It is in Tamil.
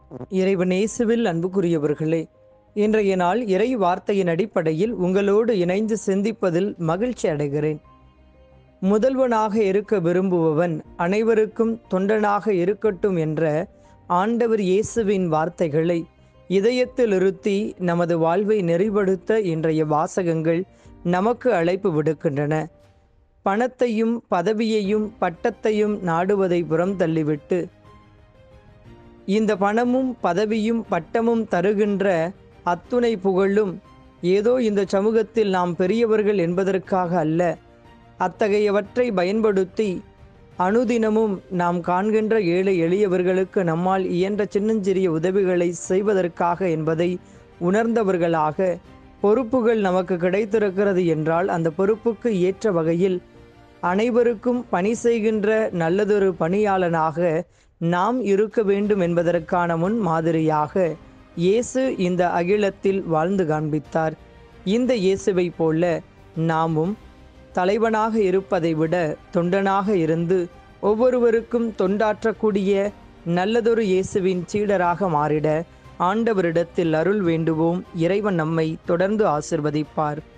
இறைவன் இயேசுவில் அன்புக்குரியவர்களே இன்றைய நாள் இறை வார்த்தையின் அடிப்படையில் உங்களோடு இணைந்து சிந்திப்பதில் மகிழ்ச்சி அடைகிறேன் முதல்வனாக இருக்க விரும்புபவன் அனைவருக்கும் தொண்டனாக இருக்கட்டும் என்ற ஆண்டவர் இயேசுவின் வார்த்தைகளை இதயத்தில் இருத்தி நமது வாழ்வை நெறிப்படுத்த இன்றைய வாசகங்கள் நமக்கு அழைப்பு விடுக்கின்றன பணத்தையும் பதவியையும் பட்டத்தையும் நாடுவதை புறம் தள்ளிவிட்டு இந்த பணமும் பதவியும் பட்டமும் தருகின்ற அத்துணை புகழும் ஏதோ இந்த சமூகத்தில் நாம் பெரியவர்கள் என்பதற்காக அல்ல அத்தகையவற்றை பயன்படுத்தி அனுதினமும் நாம் காண்கின்ற ஏழை எளியவர்களுக்கு நம்மால் இயன்ற சின்னஞ்சிறிய உதவிகளை செய்வதற்காக என்பதை உணர்ந்தவர்களாக பொறுப்புகள் நமக்கு கிடைத்திருக்கிறது என்றால் அந்த பொறுப்புக்கு ஏற்ற வகையில் அனைவருக்கும் பணி செய்கின்ற நல்லதொரு பணியாளனாக நாம் இருக்க வேண்டும் என்பதற்கான முன் மாதிரியாக இயேசு இந்த அகிலத்தில் வாழ்ந்து காண்பித்தார் இந்த இயேசுவை போல நாமும் தலைவனாக இருப்பதை விட தொண்டனாக இருந்து ஒவ்வொருவருக்கும் தொண்டாற்றக்கூடிய நல்லதொரு இயேசுவின் சீடராக மாறிட ஆண்டவரிடத்தில் அருள் வேண்டுவோம் இறைவன் நம்மை தொடர்ந்து ஆசிர்வதிப்பார்